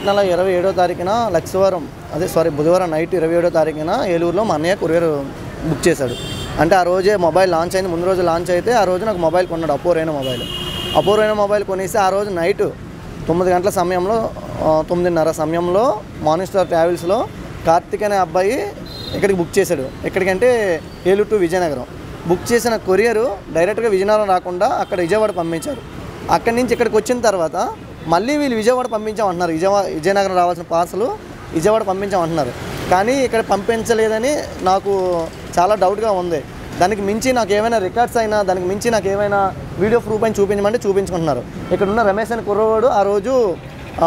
కిందటి నెల ఇరవై ఏడో తారీఖున లక్షవారం అదే సారీ బుధవారం నైట్ ఇరవై ఏడో తారీఖున ఏలూరులో మా అన్నయ్య కొరియర్ బుక్ చేశాడు అంటే ఆ రోజే మొబైల్ లాంచ్ అయింది ముందు రోజు లాంచ్ అయితే ఆ రోజు నాకు మొబైల్ కొన్నాడు అపూర్వైన మొబైల్ అపూర్వైన మొబైల్ కొనేసి ఆ రోజు నైట్ తొమ్మిది గంటల సమయంలో ఆ, తొమ్మిదిన్నర సమయంలో మార్నింగ్ స్టార్ ట్రావెల్స్లో కార్తిక్ అనే అబ్బాయి ఇక్కడికి బుక్ చేశాడు ఎక్కడికంటే ఏలూరు టు విజయనగరం బుక్ చేసిన కొరియరు డైరెక్ట్గా విజయనగరం రాకుండా అక్కడ విజయవాడ పంపించారు అక్కడి నుంచి ఇక్కడికి వచ్చిన తర్వాత మళ్ళీ వీళ్ళు విజయవాడ పంపించామంటున్నారు విజయవాడ విజయనగరం రావాల్సిన పార్సలు విజయవాడ పంపించామంటున్నారు కానీ ఇక్కడ పంపించలేదని నాకు చాలా డౌట్గా ఉంది దానికి మించి నాకు ఏమైనా రికార్డ్స్ అయినా దానికి మించి నాకు ఏమైనా వీడియో ప్రూఫ్ అయినా చూపించమంటే చూపించుకుంటున్నారు ఇక్కడ ఉన్న రమేష్ అని కుర్రవాడు ఆ రోజు ఆ,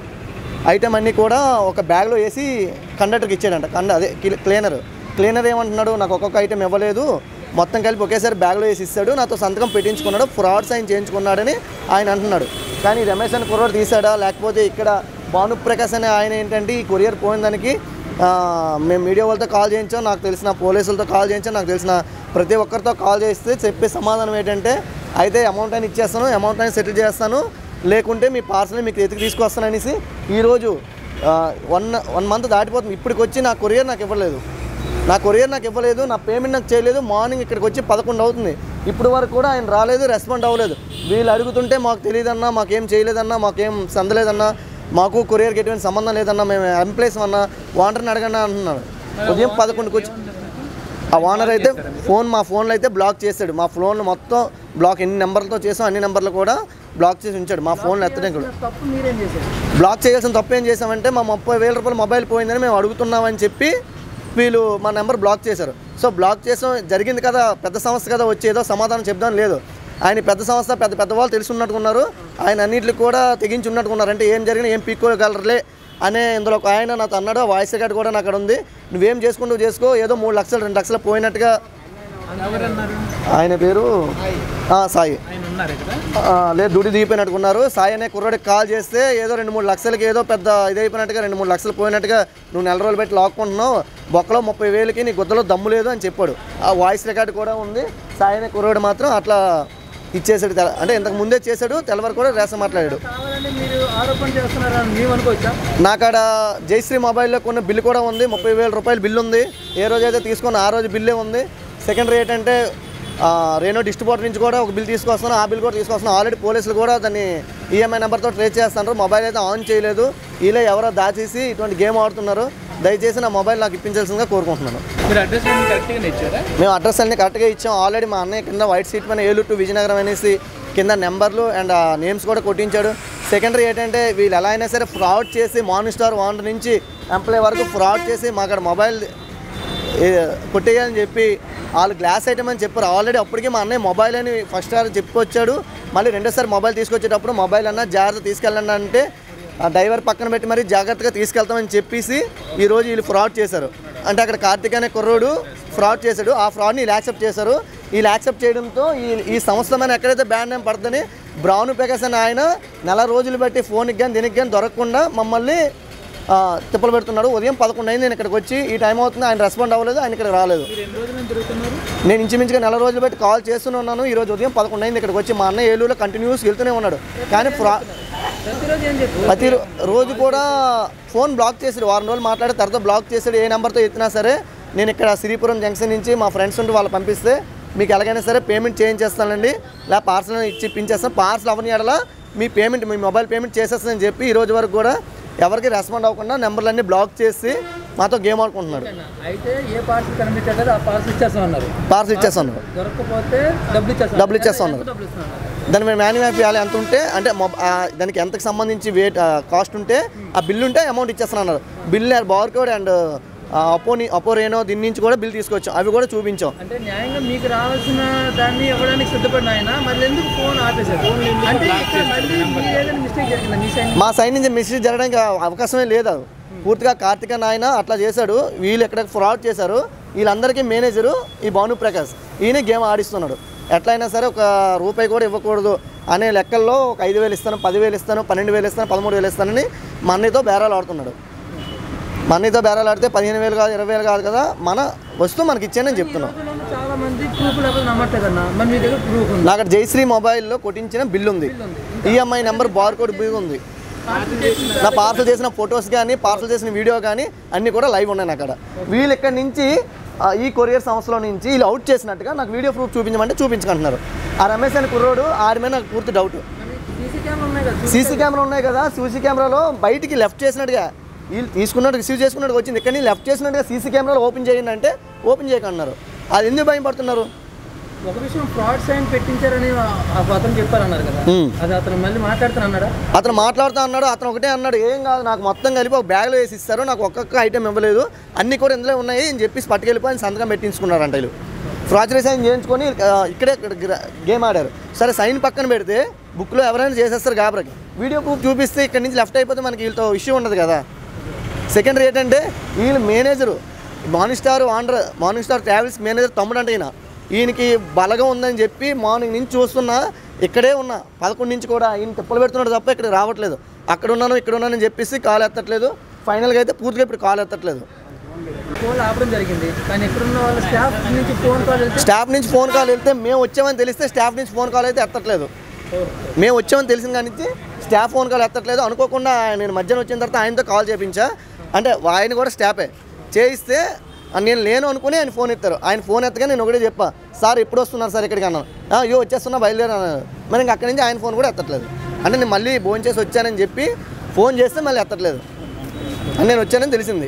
ఐటమ్ అన్నీ కూడా ఒక బ్యాగ్లో వేసి కండక్టర్కి ఇచ్చాడంట కండ అదే క్లీనర్ క్లీనర్ ఏమంటున్నాడు నాకు ఒక్కొక్క ఐటమ్ ఇవ్వలేదు మొత్తం కలిపి ఒకేసారి బ్యాగ్లో వేసి ఇస్తాడు నాతో సంతకం పెట్టించుకున్నాడు ఫ్రాడ్ సైన్ చేయించుకున్నాడని ఆయన అంటున్నాడు కానీ రమేష్ అని కుర్రోడు తీసాడా లేకపోతే ఇక్కడ భానుప్రకాష్ అనే ఆయన ఏంటంటే ఈ కొరియర్ పోయిన దానికి ఆ, మేము మీడియా వాళ్ళతో కాల్ చేయించాం నాకు తెలిసిన పోలీసులతో కాల్ చేయించాం నాకు తెలిసిన ప్రతి ఒక్కరితో కాల్ చేస్తే చెప్పే సమాధానం ఏంటంటే అయితే అమౌంట్ అని ఇచ్చేస్తాను అమౌంట్ అని సెటిల్ చేస్తాను లేకుంటే మీ పార్సల్ మీకు ఎతికి తీసుకొస్తాను అనేసి ఈరోజు వన్ వన్ మంత్ దాటిపోతుంది ఇప్పటికి వచ్చి నా కొరియర్ నాకు ఇవ్వలేదు నా కొరియర్ నాకు ఇవ్వలేదు నా పేమెంట్ నాకు చేయలేదు మార్నింగ్ ఇక్కడికి వచ్చి పదకొండు అవుతుంది ఇప్పుడు వరకు కూడా ఆయన రాలేదు రెస్పాండ్ అవ్వలేదు వీళ్ళు అడుగుతుంటే మాకు తెలియదన్నా మాకేం చేయలేదన్నా మాకేం సందలేదన్నా మాకు కొరియర్కి ఎటువంటి సంబంధం లేదన్నా మేము ఎంప్లాయీస్ అన్నా వాంటర్ని అడగన్నా అంటున్నారు ఉదయం పదకొండుకి వచ్చి ఆ ఓనర్ అయితే ఫోన్ మా ఫోన్లో అయితే బ్లాక్ చేశాడు మా ఫోన్ మొత్తం బ్లాక్ ఎన్ని నెంబర్లతో చేసాం అన్ని నెంబర్లు కూడా బ్లాక్ చేసి ఉంచాడు మా ఫోన్లో ఎత్తడం కూడా తప్పు మీరేం చేశారు బ్లాక్ చేయాల్సిన తప్పు ఏం చేసామంటే మా ముప్పై వేల రూపాయల మొబైల్ పోయిందని మేము అడుగుతున్నామని చెప్పి వీళ్ళు మా నెంబర్ బ్లాక్ చేశారు సో బ్లాక్ చేసాం జరిగింది కదా పెద్ద సమస్య కదా వచ్చేదో సమాధానం చెప్దాం లేదు ఆయన పెద్ద సంస్థ పెద్ద పెద్ద వాళ్ళు తెలిసి ఉన్నట్టుకున్నారు ఆయన అన్నింటికి కూడా తెగించి ఉన్నట్టుకున్నారు అంటే ఏం జరిగినా ఏం పీక్కోగలరులే అనే ఇందులో ఒక ఆయన నాతో అన్నాడు వాయిస్ రికార్డ్ కూడా నాకు అక్కడ ఉంది నువ్వేం చేసుకుంటూ చేసుకో ఏదో మూడు లక్షలు రెండు లక్షలు పోయినట్టుగా ఎవరన్నారు ఆయన పేరు ఆ, సాయి ఆయన ఉన్నారు ఇక్కడ ఆ, లేదు డ్యూటీ దిగిపోయినట్టుకున్నారు సాయి అనే కుర్రాడికి కాల్ చేస్తే ఏదో రెండు మూడు లక్షలకి ఏదో పెద్ద ఇదైపోయినట్టుగా రెండు మూడు లక్షలు పోయినట్టుగా నువ్వు నెల రోజులు పెట్టి లాక్కుంటున్నావు బొక్కలో ముప్పై వేలకి నీ గుద్దలో దమ్ము లేదు అని చెప్పాడు ఆ వాయిస్ రికార్డ్ కూడా ఉంది సాయి అనే కుర్రాడు మాత్రం అట్లా ఇచ్చేసాడు తెల- అంటే ఇంతకు ముందే చేశాడు తెల్లవారు కూడా రేసం మాట్లాడాడు కావాలని మీరు ఆరోపణ చేస్తున్నారని మేము అనుకోవచ్చా నాకాడ జయశ్రీ మొబైల్లో కొన్న బిల్లు కూడా ఉంది ముప్పై వేల రూపాయల బిల్లు ఉంది ఏ రోజైతే తీసుకున్న ఆ రోజు బిల్లే ఉంది సెకండరీ ఏంటంటే ఆ, రేనో డిస్ట్రిబ్యూటర్ నుంచి కూడా ఒక బిల్ తీసుకొస్తాను ఆ బిల్ కూడా తీసుకొస్తున్నాను ఆల్రెడీ పోలీసులు కూడా దాన్ని ఈఎంఐ నెంబర్తో ట్రేస్ చేస్తున్నారు మొబైల్ అయితే ఆన్ చేయలేదు వీళ్ళే ఎవరో దాచేసి ఇటువంటి గేమ్ ఆడుతున్నారు దయచేసి నా మొబైల్ నాకు ఇప్పించాల్సిందిగా కోరుకుంటున్నాను మీరు అడ్రస్ కరెక్ట్గా ఇచ్చారా మేము అడ్రస్ అన్ని కరెక్ట్గా ఇచ్చాం ఆల్రెడీ మా అన్నయ్య కింద వైట్ సీట్ పైన ఏలూరు టు విజయనగరం అనేసి కింద నెంబర్లు అండ్ నేమ్స్ కూడా కొట్టించాడు సెకండరీ ఏంటంటే వీళ్ళు ఎలా అయినా సరే ఫ్రాడ్ చేసి మార్నింగ్ స్టార్ వాండర్ నుంచి ఎంప్లాయ్ వరకు ఫ్రాడ్ చేసి మా అక్కడ మొబైల్ ఏ, కొట్టేయాలని చెప్పి వాళ్ళు గ్లాస్ ఐటమ్ అని చెప్పారు ఆల్రెడీ అప్పటికే మా అన్నయ్య మొబైల్ అని ఫస్ట్ సార్ చెప్పుకొచ్చాడు మళ్ళీ రెండోసారి మొబైల్ తీసుకొచ్చేటప్పుడు మొబైల్ అన్న జాగ్రత్త తీసుకెళ్ళండి అంటే ఆ డ్రైవర్ పక్కన పెట్టి మరి జాగ్రత్తగా తీసుకెళ్తామని చెప్పేసి ఈరోజు వీళ్ళు ఫ్రాడ్ చేశారు అంటే అక్కడ కార్తిక్ అనే కుర్రోడు ఫ్రాడ్ చేశాడు ఆ ఫ్రాడ్ని వీళ్ళు యాక్సెప్ట్ చేశారు వీళ్ళు యాక్సెప్ట్ చేయడంతో ఈ ఈ సంస్థ మీద ఎక్కడైతే బ్యాన్ నేమ్ పడుతుందని బ్రౌన్ పెకస్ అని ఆయన నెల రోజులు బట్టి ఫోన్కి కానీ దీనికి కానీ దొరకకుండా మమ్మల్ని ఆ, తిప్పలు పెడుతున్నాడు ఉదయం పదకొండు అయింది నేను ఇక్కడికి వచ్చి ఈ టైం అవుతుంది ఆయన రెస్పాండ్ అవ్వలేదు ఆయన ఇక్కడ రాలేదు మీరు ఎన్ని రోజులు నుంచి తిరుగుతున్నారు నేను ఇంచుమించుగా నెల రోజులు బట్టి కాల్ చేస్తూనే ఉన్నాను ఈ రోజు ఉదయం పదకొండు అయింది ఇక్కడికి వచ్చి మా అన్నయ్య ఏలూరులో కంటిన్యూస్ వెళ్తూనే ఉన్నాడు కానీ ఫ్రా ప్రతిరోజు ఏం చెప్పారు ప్రతి రో- రోజు కూడా ఫోన్ బ్లాక్ చేసాడు వారం రోజులు మాట్లాడి తర్వాత బ్లాక్ చేసాడు ఏ నెంబర్తో ఎత్తినా సరే నేను ఇక్కడ శ్రీపురం జంక్షన్ నుంచి మా ఫ్రెండ్స్ ఉంటే వాళ్ళు పంపిస్తే మీకు ఎలాగైనా సరే పేమెంట్ చేయించేస్తానండి లేదా పార్సల్ ఇచ్చి ఇప్పించేస్తాను పార్సల్ అవని ఎడలా మీ పేమెంట్ మీ మొబైల్ పేమెంట్ చేసేస్తానని చెప్పి ఈ రోజు వరకు కూడా ఎవరికి రెస్పాండ్ అవ్వకుండా నెంబర్లన్నీ బ్లాక్ చేసి మాతో గేమ్ ఆడుకుంటున్నాడు అయితే ఏ పార్సల్ కనిపించట్లేదు ఆ పార్సల్ ఇచ్చేస్తాం అన్నారు పార్సల్ ఇచ్చేస్తాను దొరకకపోతే డబ్బులు ఇచ్చేస్తాం డబ్బులు ఇచ్చేస్తా ఉన్నారు. డబ్బులు ఇస్తున్నారు దాని మీద మాన్యుఫ్యాక్చర్ చేయాలి ఎంత ఉంటే అంటే మొబ- ఆ దానికి ఎంతకు సంబంధించి వెయిట్ కాస్ట్ ఉంటే ఆ బిల్ ఉంటే అమౌంట్ ఇచ్చేస్తాను అన్నారు బిల్ బార్ కోడ్ అండ్ అపోని అపోరేనో దీని నుంచి కూడా బిల్ తీసుకొచ్చాం అవి కూడా చూపించాం అంటే న్యాయంగా మీకు రావాల్సిన దాన్ని ఇవ్వడానికి సిద్ధపడిన ఆయన మళ్ళీ ఎందుకు ఫోన్ ఆపేశారు అంటే ఇక్కడ మళ్ళీ మీరు ఏదైనా మిస్టేక్ జరిగిందా మీ సైడ్ మా సైడ్ నుంచి మెసేజ్ జరగడానికి అవకాశమే లేదు పూర్తిగా కార్తిక నాయన అట్లా చేశాడు వీళ్ళు ఎక్కడ ఫ్రాడ్ చేశారు వీళ్ళందరికీ మేనేజరు ఈ భానుప్రకాష్ ఈయన గేమ్ ఆడిస్తున్నాడు ఎట్లయినా సరే ఒక రూపాయి కూడా ఇవ్వకూడదు అనే లెక్కల్లో ఒక ఐదు వేలు ఇస్తాను పదివేలు ఇస్తాను పన్నెండు వేలు ఇస్తాను పదమూడు వేలు ఇస్తానని మా అన్నయ్యతో బేరాలు ఆడుతున్నాడు మా అన్నయ్యతో బేరాలు ఆడితే పదిహేను వేలు కాదు ఇరవై వేలు కాదు కదా మన వస్తువు మనకి ఇచ్చానని చెప్తున్నాం రోజుల్లో చాలా మంది ప్రూఫ్ లేకపోతే నమ్మట్లేదన్న మరి మీ దగ్గర ప్రూఫ్ ఉంది నాకు అక్కడ జయశ్రీ మొబైల్లో కొట్టించిన బిల్ ఉంది EMI number bar code bill ఉంది నా పార్సల్ చేసిన ఫొటోస్ కానీ పార్సల్ చేసిన వీడియో కానీ అన్నీ కూడా లైవ్ ఉన్నాయి అక్కడ వీళ్ళు ఇక్కడ నుంచి ఆ, ఈ కొరియర్ సంస్థలో నుంచి వీళ్ళు అవుట్ చేసినట్టుగా నాకు వీడియో ప్రూఫ్ చూపించమంటే చూపించుకుంటున్నారు ఆ రమేష్ అని కుర్రోడు ఆడి మీద నాకు పూర్తి డౌట్ సీసీ కెమెరా ఉన్నాయి కదా సీసీ కెమెరా ఉన్నాయి కదా సీసీ కెమెరాలో బయటికి లెఫ్ట్ చేసినట్టుగా వీళ్ళు తీసుకున్నట్టు రిసీవ్ చేసుకున్నట్టు వచ్చింది ఇక్కడ నుంచి లెఫ్ట్ చేసినట్టుగా సీసీ కెమెరాలో ఓపెన్ చేయండి అంటే ఓపెన్ చేయకన్నారు అది ఎందుకు భయం పడుతున్నారు ఒక విషయం ఫ్రాడ్ సైన్ పెట్టించారని ఆ- ఆ అతను చెప్పారన్నారు కదా మ్మ్. అది అతను మళ్ళీ మాట్లాడుతాను అన్నాడా అతను మాట్లాడుతూ అన్నాడు అతను ఒకటే అన్నాడు ఏం కాదు నాకు మొత్తం కలిపి ఒక బ్యాగ్లో వేసి ఇస్తారు నాకు ఒక్కొక్క ఐటెం ఇవ్వలేదు అన్నీ కూడా ఇందులో ఉన్నాయి అని చెప్పేసి పట్టుకెళ్ళిపోయి ఆయన సంతకం పెట్టించుకున్నారంట వీళ్ళు ఫ్రాచరీ సైన్ చేయించుకొని ఆ, ఇక్కడే ఇక్కడ గ్ర- గేమ్ ఆడారు సరే సైన్ పక్కన పెడితే బుక్లో ఎవరైనా చేసేస్తారు గాబరకి వీడియో ప్రూఫ్ చూపిస్తే ఇక్కడ నుంచి లెఫ్ట్ అయిపోతే మనకి వీళ్ళతో ఇష్యూ ఉండదు కదా సెకండరీ ఏంటంటే వీళ్ళు మేనేజరు మార్నింగ్ స్టార్ ఆండ్ర మార్నింగ్ స్టార్ ట్రావెల్స్ మేనేజర్ తమ్ముడు అంటే ఈయన ఈయనకి బలగం ఉందని చెప్పి మార్నింగ్ నుంచి చూస్తున్నా ఇక్కడే ఉన్నా పదకొండు నుంచి కూడా ఈయన తిప్పలు పెడుతున్నాడు తప్ప ఇక్కడ రావట్లేదు అక్కడ ఉన్నాను ఇక్కడ ఉన్నానని చెప్పేసి కాల్ ఎత్తట్లేదు ఫైనల్గా అయితే పూర్తిగా ఇప్పుడు కాల్ ఎత్తట్లేదు ఫోన్ ఆపడం జరిగింది కానీ ఎక్కడున్న వాళ్ళ స్టాఫ్ నుంచి ఫోన్ కాల్ వెళ్తే స్టాఫ్ నుంచి ఫోన్ కాల్ వెళ్తే మేము వచ్చామని తెలిస్తే స్టాఫ్ నుంచి ఫోన్ కాల్ అయితే ఎత్తట్లేదు మేము వచ్చామని తెలిసిన కానీ నుంచి స్టాఫ్ ఫోన్ కాల్ ఎత్తట్లేదు అనుకోకుండా నేను మధ్యాహ్నం వచ్చిన తర్వాత ఆయనతో కాల్ చేయించా అంటే ఆయన కూడా స్టాఫే చేయిస్తే ఆ, నేను లేను అనుకుని ఆయన ఫోన్ ఎత్తారు ఆయన ఫోన్ ఎత్తగా నేను ఒకటే చెప్పా సార్ ఎప్పుడు వస్తున్నారు సార్ ఇక్కడికి అన్నాను "ఆ, అయ్యో వచ్చేస్తున్నా బయలుదేరా అన్నారు మరి ఇంకా అక్కడి నుంచి ఆయన ఫోన్ కూడా ఎత్తట్లేదు అంటే నేను మళ్ళీ ఫోన్ చేసి వచ్చానని చెప్పి ఫోన్ చేస్తే మళ్ళీ ఎత్తట్లేదు అని నేను వచ్చానని తెలిసింది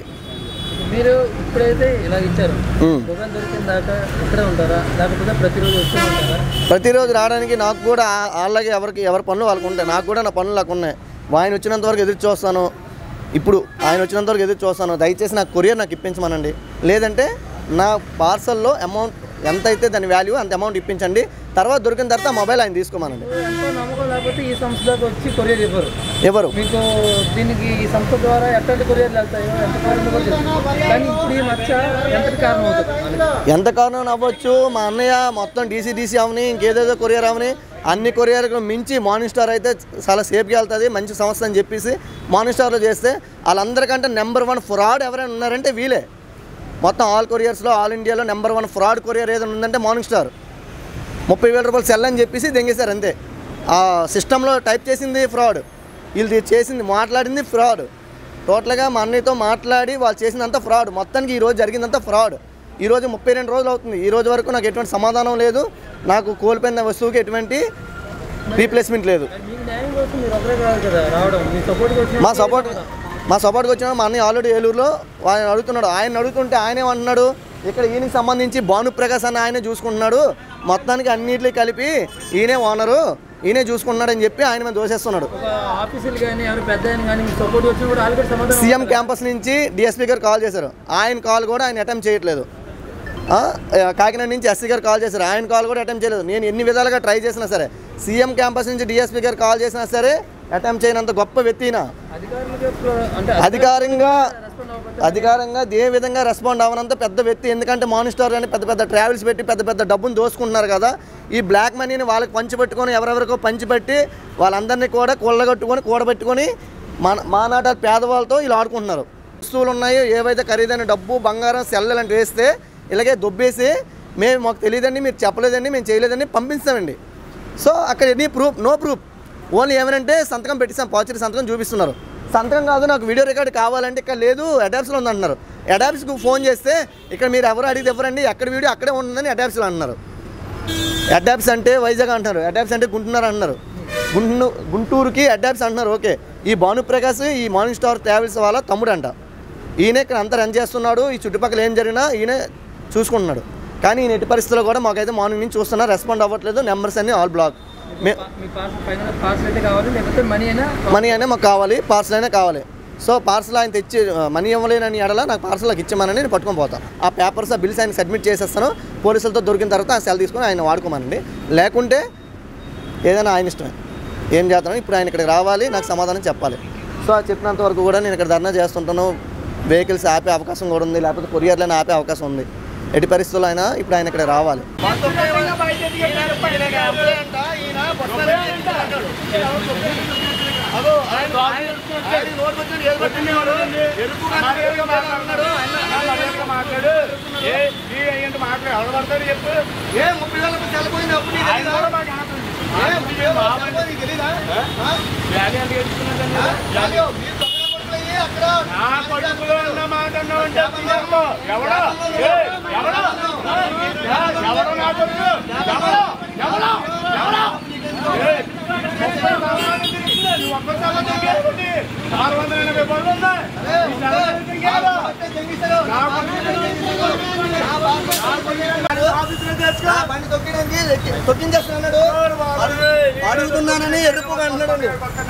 మీరు ఇప్పుడైతే ఇలా ఇచ్చారు ఉమ్. మొబైల్ దొరికిన దాకా ఇక్కడే ఉంటారా లేకపోతే ప్రతిరోజు వస్తూ ఉంటారా ప్రతిరోజు రావడానికి నాకు కూడా ఆ- వాళ్ళకి ఎవరికి ఎవరి పనులు వాళ్ళకు ఉంటాయి నాకు కూడా నా పనులు నాకు ఉన్నాయి ఆయన వచ్చినంత వరకు ఎదురు చూస్తాను ఇప్పుడు ఆయన వచ్చినంత వరకు ఎదురు చూస్తాను దయచేసి నాకు కొరియర్ నాకు ఇప్పించమనండి లేదంటే నా పార్సల్లో అమౌంట్ ఎంత అయితే దాని వాల్యూ అంత అమౌంట్ ఇప్పించండి తర్వాత దొరికిన తర్వాత ఆ మొబైల్ ఆయన తీసుకోమనండి ఎంతో నమ్మకం లేకపోతే ఈ సంస్థ దాకా వచ్చి కొరియర్ ఇవ్వరు ఎవరు మీకు దీనికి ఈ సంస్థ ద్వారా ఎట్లాంటి కొరియర్లు వెళ్తాయో ఎంత కారణం కూడా తెలుసు కానీ ఇప్పుడు ఈ మచ్చ ఎంతటి కారణం అవుతుంది మనకి? ఎంత కారణం అవ్వచ్చు మా అన్నయ్య మొత్తం డీసీ డీసీ అవని ఇంకేదేదో కొరియర్ అవని అన్ని కొరియర్కు మించి మార్నింగ్ స్టార్ అయితే చాలా సేఫ్గా వెళ్తుంది మంచి సంస్థ అని చెప్పేసి మార్నింగ్ స్టార్లో చేస్తే వాళ్ళందరికంటే నెంబర్ వన్ ఫ్రాడ్ ఎవరైనా ఉన్నారంటే వీలే మొత్తం ఆల్ కొరియర్స్లో ఆల్ ఇండియాలో నెంబర్ వన్ ఫ్రాడ్ కొరియర్ ఏదైనా ఉందంటే మార్నింగ్ స్టార్ ముప్పై వేల రూపాయలు సెల్ అని చెప్పేసి దెంగేశారు అంతే ఆ సిస్టంలో టైప్ చేసింది ఫ్రాడ్ వీళ్ళు చేసింది మాట్లాడింది ఫ్రాడ్ టోటల్గా మా అన్నయ్యతో మాట్లాడి వాళ్ళు చేసినంత ఫ్రాడ్ మొత్తానికి ఈ రోజు జరిగిందంతా ఫ్రాడ్ ఈ రోజు ముప్పై రెండు రోజులు అవుతుంది ఈ రోజు వరకు నాకు ఎటువంటి సమాధానం లేదు నాకు కోల్పోయిన వస్తువుకి ఎటువంటి రీప్లేస్మెంట్ లేదు మీకు న్యాయం కోసం మీరు ఒకరే కాదు కదా రావడం మీ సపోర్ట్కి వచ్చిన మా సపోర్ట్ మా సపోర్ట్కి వచ్చిన మా అన్నయ్య ఆల్రెడీ ఏలూరులో ఆయన అడుగుతున్నాడు ఆయన అడుగుతుంటే ఆయన ఏమంటున్నాడు ఇక్కడ ఈయనకి సంబంధించి భానుప్రకాశ్ అని ఆయనే చూసుకుంటున్నాడు మొత్తానికి అన్నిటికీ కలిపి ఈయనే ఓనరు ఈయనే చూసుకుంటున్నాడని చెప్పి ఆయన మీద దోసేస్తున్నాడు ఒక ఆఫీసులు కానీ ఎవరు పెద్ద ఆయన కానీ మీకు సపోర్ట్ వచ్చినా కూడా వాళ్ళు కూడా సమాధానం సీఎం క్యాంపస్ నుంచి డిఎస్పీ గారు కాల్ చేశారు ఆయన కాల్ కూడా ఆయన అటెంప్ట్ చేయట్లేదు ఆ, కాకినాడ నుంచి ఎస్సీ గారు కాల్ చేశారు ఆయన కాల్ కూడా అటెంప్ట్ చేయలేదు నేను ఎన్ని విధాలుగా ట్రై చేసినా సరే సీఎం క్యాంపస్ నుంచి డిఎస్పీ గారు కాల్ చేసినా సరే అటెంప్ట్ చేయనంత గొప్ప వ్యక్తినా అధికారులకు ఎప్పుడు- అంటే అధికారంగా రెస్పాండ్ అవ్వకపోతే అధికారంగా ఏ విధంగా రెస్పాండ్ అవ్వనంత పెద్ద వ్యక్తి ఎందుకంటే మానిస్టార్ అని పెద్ద పెద్ద ట్రావెల్స్ పెట్టి పెద్ద పెద్ద డబ్బును దోసుకుంటున్నారు కదా ఈ బ్లాక్ మనీని వాళ్ళకి పంచిపెట్టుకొని ఎవరెవరికో పంచిపెట్టి వాళ్ళందరినీ కూడా కూడగట్టుకొని కూడబెట్టుకొని మన మానాట పేదవాళ్ళతో వీళ్ళు ఆడుకుంటున్నారు వస్తువులు ఉన్నాయి ఏవైతే ఖరీదైన డబ్బు బంగారం సెల్ లాంటివి వేస్తే ఇలాగే దొబ్బేసి మేము మాకు తెలియదండి మీరు చెప్పలేదండి మేము చేయలేదండి పంపిస్తామండి సో అక్కడ any proof no proof only ఏమనంటే సంతకం పెట్టిస్తాం పాచిరి సంతకం చూపిస్తున్నారు సంతకం కాదు నాకు వీడియో రికార్డ్ కావాలంటే ఇక్కడ లేదు అడాప్స్లో ఉందంటున్నారు అడాప్స్కి ఫోన్ చేస్తే ఇక్కడ మీరు ఎవరు అడిగితే ఎవరండి ఎక్కడ వీడియో అక్కడే ఉంటుందని అడాప్స్లో అంటున్నారు అడాప్స్ అంటే వైజాగ్ అంటున్నారు అడాప్స్ అంటే గుంటున్నారు అంటున్నారు గుంటూ గుంటూరుకి అడాప్స్ అంటున్నారు ఓకే ఈ భానుప్రకాష్ ఈ మార్నింగ్ స్టార్ ట్రావెల్స్ వాళ్ళ తమ్ముడు అంట ఈయన ఇక్కడ అంతా రన్ చేస్తున్నాడు ఈ చుట్టుపక్కల ఏం జరిగినా ఈయన చూసుకుంటున్నాడు కానీ ఈయన ఎట్టి పరిస్థితుల్లో కూడా మాకైతే మార్నింగ్ నుంచి చూస్తున్నా రెస్పాండ్ అవ్వట్లేదు నెంబర్స్ అన్ని ఆల్ బ్లాక్ మే మీ పార్సల్ ఫైనల్ పార్సల్ అయితే కావాలి లేకపోతే మనీ అయినా మనీ అయినా మాకు కావాలి పార్సల్ అయినా కావాలి సో పార్సల్ ఆయన తెచ్చి మనీ ఇవ్వలేనని ఎడల నాకు పార్సల్ నాకు ఇచ్చామని నేను పట్టుకొని పోతాను ఆ పేపర్స్ ఆ బిల్స్ ఆయన సబ్మిట్ చేసేస్తాను పోలీసులతో దొరికిన తర్వాత ఆ సెల్ తీసుకొని ఆయన వాడుకోమనండి లేకుంటే ఏదైనా ఆయన ఇష్టమే ఏం చేస్తాను ఇప్పుడు ఆయన ఇక్కడికి రావాలి నాకు సమాధానం చెప్పాలి సో అది చెప్పినంత వరకు కూడా నేను ఇక్కడ ధర్నా చేస్తుంటాను వెహికల్స్ ఆపే అవకాశం కూడా ఉంది లేకపోతే కొరియర్లైనా ఆపే అవకాశం ఉంది ఎట్టి పరిస్థితుల్లో అయినా ఇప్పుడు ఆయన ఇక్కడ రావాలి మాట్లాడు ఏ ముప్పై వేల సెల్ పోయింది అప్పుడు వ్యాధి ఎంత ఎత్తుకున్నదండి? నా కొడుకులు అన్న మాట అన్నావంటే తీసేసుకో. ఎవడో? ఏయ్, ఎవడో? ఏ, ఎవడో నా కొడుకు? ఎవడో? ఎవడో? ఎవడో? ఏయ్, ముప్పై సంవత్సరాలు తిరిగితే నువ్వు ఒక్క సంవత్సరం తిరిగేది. ఆరు వందల ఎనభై పనులు ఉన్నాయి. ఈ సంవత్సరం తిరిగేదా? నా కొడుకు ఆఫీసులో తెచ్చుకో. బండి తొక్కిడానికి తొక్కించేస్తున్నాడు అడుగుతున్నానని ఎరుపుగా అంటున్నాడు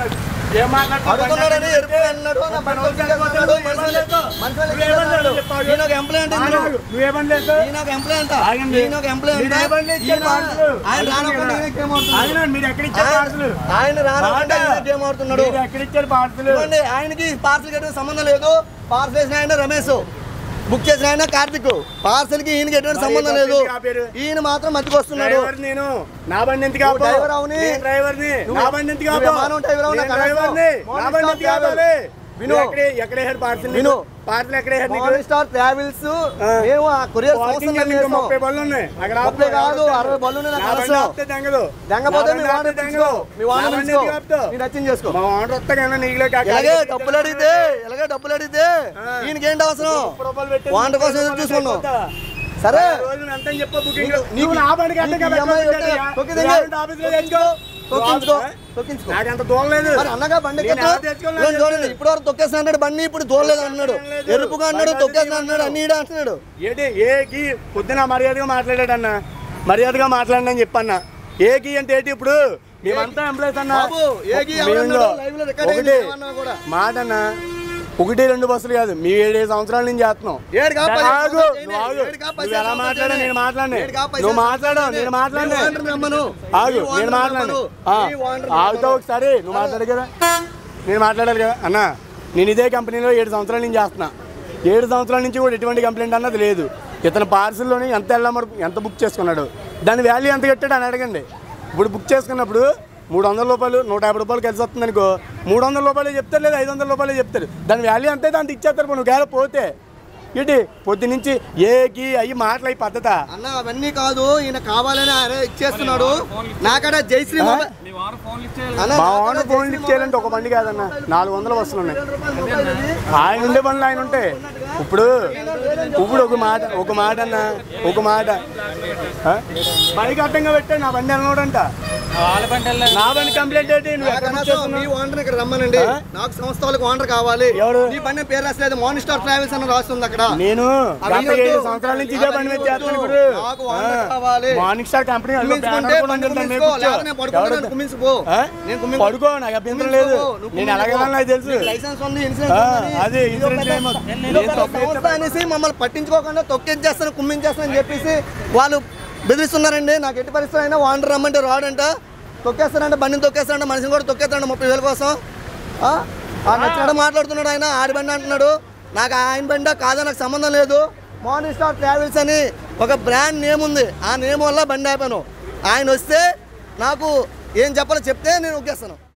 ఏం మాట్లాడుతున్నావు? అడుగుతున్నాడని ఎరుపుగా అంటున్నాడు నా బండి తొక్కించేస్తున్నాడు మనిషి నువ్వేమన్నాడు? ఈయన ఒక ఎంప్లాయ్ అంటే ఇందులో. ఆగు. నువ్వేమని లేదు ఈయన ఒక ఎంప్లాయ్ అంట ఆగండి. ఈయన ఒక ఎంప్లాయ్ అంట మీరు ఏమని ఇచ్చారు ఈయన- పార్సలు? ఆయన రానకుండా ఈయన గేమ్ ఆడుతున్నాడు. ఆయన మీరు ఎక్కడ ఇచ్చారు పార్సలు ఆయన రానకుండా మాట. ఈయన గేమ్ ఆడుతున్నాడు మీరు ఎక్కడ ఇచ్చారు పార్సలు చూడండి ఆయనకి పార్సల్ కట్టిన సంబంధం లేదు పార్సల్ వేసిన ఆయన రమేష్ బుక్ చేసిన ఆయన కార్తిక్ పార్సల్ కి ఈయనకి ఎటువంటి సంబంధం లేదు ఆ పేరు? ఈయన మాత్రం మధ్యకి వస్తున్నాడు డ్రైవర్ నేను నా బండి ఎందుకు నువ్వు ఆపు? డ్రైవర్ అవుని? నేను డ్రైవర్ని నువ్వు- నా బండి ఎందుకు నువ్వు ఆపు? మానవ డ్రైవర్ అవునా? నేను కనీసం డ్రైవర్ని నా మోడల్ బండి స్టార్ ఎందుకు ఆపాలి ట్రావెల్. విను. ఎక్కడ ఎక్కడ వేసాడు పార్సల్ విను. పార్సల్ ఎక్కడ వేసాడు నీకు మోడల్ స్టార్ ట్రావెల్స్ ఆ. మేము ఆ కొరియర్ పార్కింగ్ సంస్థ ఇంకా ముప్పై బళ్ళు ఉన్నాయి అక్కడ ఆపు. ముప్పై కాదు, అరవై బళ్ళు ఉన్నాయి నాకు నా బండి తెలుసు. ఆపితే తెంగదు దెంగపోతే నా మీ బండి వాడిని ఆపితే పిలుచుకో తెంగదు. మీ వాడిని నా బండి పిలుచుకో ఎందుకు ఆపుతావు? నీ నచ్చింది చేసుకో మా వాడు వస్తా కానీ నీళ్ళే ఎలాగే డబ్బులు అడిగితే ఎలాగే డబ్బులు అడిగితే ఆ. ఈయనకేంటి అవసరం రూపాయలు పెట్టి వాంట కోసం ఎదురు చూసుకున్నాం అయిపోతా. సరే రోజున ఎంత అని చెప్పు బుకింగ్ నీకు- నువ్వు నా బండికి ఎంత నీకు కదా ఈ అమ్మాయి పెట్టాలి? పెట్టాలి. తొక్కి నువ్వు దిగు. ఎవరి ఆఫీసులో తెచ్చుకో. తొక్కించుకో నువ్వు తొక్కించుకో నాకు అంత దూరం లేదు మరి అన్నగా బండి నేను ఎక్కచ్చు. ఎలా తెచ్చుకోవాలో ఇదిగో నాకు చూడండి తెలుసు. ఇప్పుడు వరకు తొక్కేసిన అన్నాడు బండి ఇప్పుడు దూరలేదు అంటున్నాడు లేదు. ఎరుపుగా అన్నాడు బండి తొక్కేసిన అది అంటున్నాడు అన్ని ఈడ అంటున్నాడు ఏంటి ఏకి పొద్దున మర్యాదగా మాట్లాడాడు అన్న మర్యాదగా మాట్లాడని చెప్పన్న ఏకి అంటే ఏంటి ఇప్పుడు మేమంతా ఎంప్లాయీస్ అన్న బాబు, ఏకి మేము ఎవరన్నాడు? లైవ్ లో రికార్డ్ అయింది, ఒకటి ఏమన్నా కూడా. మాట అన్న ఒకటి రెండు బస్సులు కాదు మీ ఏడేడు సంవత్సరాల నుంచి చేస్తున్నాం ఏడు కాపా, ఆగు, ఏడు నువ్వు ఆగు. ఏడు కాపా, నువ్వు ఎలా ఏడు మాట్లాడా నేను మాట్లాడనే ఏడు కాపా, నువ్వు ఏడు మాట్లాడు కాపా, నేను మాట్లాడనే నీ ఓనర్ని రమ్మను. ఆగు నీ నేను ఓనర్ని మాట్లాడు రమ్మను. ఆ, నీ ఓనర్ని ఆగుతావు రమ్మను. ఒకసారి నువ్వు మాట్లాడు కదా నేను మాట్లాడాలి కదా అన్న నేను ఇదే కంపెనీలో ఏడు సంవత్సరాల నుంచి చేస్తున్నా ఏడు సంవత్సరాల నుంచి కూడా ఎటువంటి కంప్లైంట్ అన్నది లేదు ఇతను పార్సిల్లోని ఎంత వెళ్ళమరు ఎంత బుక్ చేసుకున్నాడు దాని వాల్యూ ఎంత కట్టాడు అని అడగండి ఇప్పుడు బుక్ చేసుకున్నప్పుడు మూడు వందల రూపాయలు నూట యాభై రూపాయలు కలిసి వస్తుంది అనుకో మూడు వందల రూపాయలు చెప్తారు లేదా ఐదు వందల రూపాయలు చెప్తారు దాని వాల్యూ అంతే దానికి ఇచ్చేస్తారు నువ్వు ఒకవేళ పోతే ఏంటి పొద్దు నుంచి ఏకి అయ్యి మాటలు అయ్యి పద్ధత అన్న అవన్నీ కాదు ఈయన కావాలని ఆయన ఇచ్చేస్తున్నాడు నాకడ జయశ్రీ మొబైల్ అన్న, మా నాకాడ వాడిని జయశ్రీ ఫోన్లు లిఫ్ట్ చేయాలంటే ఒక బండి కాదన్న నాలుగు వందల బస్సులు ఉన్నాయి మొబైల్ ఇది. ఆయన ఉండే పనులు ఆయన ఉంటాయి ఇప్పుడు ఇప్పుడు ఒక మాట ఒక మాట అన్న ఒక మాట ఆ? బైక్ అడ్డంగా పెట్టా నా బండి అన్నోడంట నా బండి కంప్లైంట్ ఏంటి నువ్వు ఎక్కడ నాకు బుక్ అనవసరం, మీ చేసుకున్నావు? ఓనర్ ఇక్కడ రమ్మనండి ఆ? నాకు సంస్థ వాళ్ళకి ఓనర్ కావాలి ఎవరు? నీ బండి పేరు రాసలేదు మార్నింగ్ స్టార్ ట్రావెల్స్ అని రాస్తుంది అక్కడ నేను అవి గత వద్దు. ఏడు సంవత్సరాల నుంచి ఇదే బండి మీద అవన్నీ చేస్తాను వద్దు. ఇప్పుడు నాకు ఓనర్ కావాలి. మార్నింగ్ స్టార్ కంపెనీ అందులో కుమ్మించుకుంటే బ్యానర్ కూడా బండి ఉంది, దాని మీద కుమ్మించుకో, కూర్చో. లేకపోతే నేను పడుకుంటే ఎవరు- నన్ను కుమ్మించుకో. ఆ? నేను కుమ్మించుకో. పడుకో నాకు అభ్యంతరం లేదు కుమ్మించుకో, నువ్వు నేను కుమ్మించుకో. ఎలాగెళ్ళాలి నాకు తెలుసు నీకు లైసెన్స్ ఉంది ఇన్సూరెన్స్ ఆ, ఉంది. అది ఇదో ఇన్సూరెన్స్ పెద్ద- ఏమో. ఇదో నేను పెద్ద తప్పు సంస్థ అనేసి మమ్మల్ని పట్టించుకోకుండా తొక్కించేస్తాను కుమ్మించేస్తాను అని చెప్పేసి వాళ్ళు బెదిరిస్తున్నారండి నాకు ఎట్టి పరిస్థితి అయినా వాండర్ రమ్మంటే రాడంట తొక్కేస్తాడంట బండిని తొక్కేస్తాడంట మనిషిని కూడా తొక్కేస్తాడంట ముప్పై వేల కోసం ఆ? ఆ నచ్చినట్టు మాట్లాడుతున్నాడు ఆయన ఆడి బండి అంటున్నాడు నాకు ఆయన బండి కాదా నాకు సంబంధం లేదు మార్నింగ్ స్టార్ ట్రావెల్స్ అని ఒక బ్రాండ్ నేమ్ ఉంది ఆ నేమ్ వల్ల బండి ఆపాను ఆయన వస్తే నాకు ఏం చెప్పాలో చెప్తే నేను ఒక్కేస్తాను